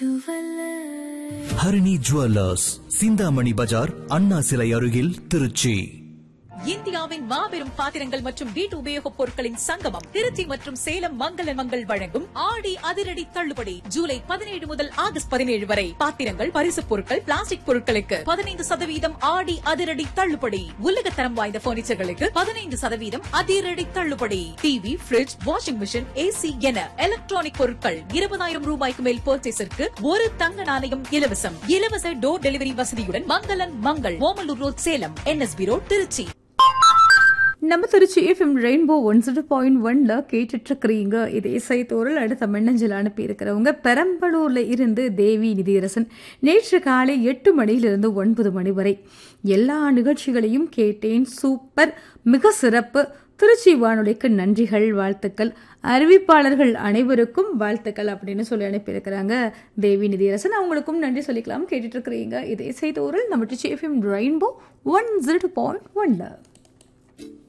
Harini jewellers Chintamani பஜார் அண்ணா சிலை அருகில் திருச்சி இந்தியாவின் மாபெரும் பாத்திரங்கள் மற்றும் வீட்டு உபயோகப் பொருட்களின் சங்கமம் திருச்சி மற்றும் சேலம் மங்கள மங்கள் வழங்கும் ஆடி அதிரடி தள்ளுபடி ஜூலை பதினேழு முதல் ஆகஸ்ட் பதினேழு வரை பாத்திரங்கள் பரிசுப் பொருட்கள் பிளாஸ்டிக் பொருட்களுக்கு பதினைந்து சதவீதம் ஆடி அதிரடி தள்ளுபடி உலகத்தரம் வாய்ந்த பர்னிச்சர்களுக்கு பதினைந்து சதவீதம் அதிரடி தள்ளுபடி TV fridge washing machine AC என எலக்ட்ரானிக் பொருட்கள் இருபதாயிரம் ரூபாய்க்கு மேல் பர்ச்சேஸிற்கு ஒரு தங்க நாணயம் இலவசம் இலவச டோர் டெலிவரி வசதியுடன் Mangalan Mangal Omalur road Salem NSP road Tiruchi நம்ம Tiruchi FM rainbow one zero point ஒன்ல கேட்டுட்டு இருக்கிறீங்க இது இசைத்தோரல் அடுத்த மின்னஞ்சல் அனுப்பியிருக்கிறவங்க பெரம்பலூர்ல இருந்து தேவி நிதியரசன் நேற்று காலை எட்டு மணியிலிருந்து ஒன்பது மணி வரை எல்லா நிகழ்ச்சிகளையும் கேட்டேன் சூப்பர் மிக சிறப்பு திருச்சி வானொலிக்கு நன்றிகள் வாழ்த்துக்கள் அறிவிப்பாளர்கள் அனைவருக்கும் வாழ்த்துக்கள் அப்படின்னு சொல்லி அனுப்பியிருக்கிறாங்க தேவி நிதியரசன் அவங்களுக்கும் நன்றி சொல்லிக்கலாம் கேட்டுட்டு இருக்கிறீங்க இது இசைத்தோரல் நம்ம Tiruchi FM rainbow one zero point ஒன்ல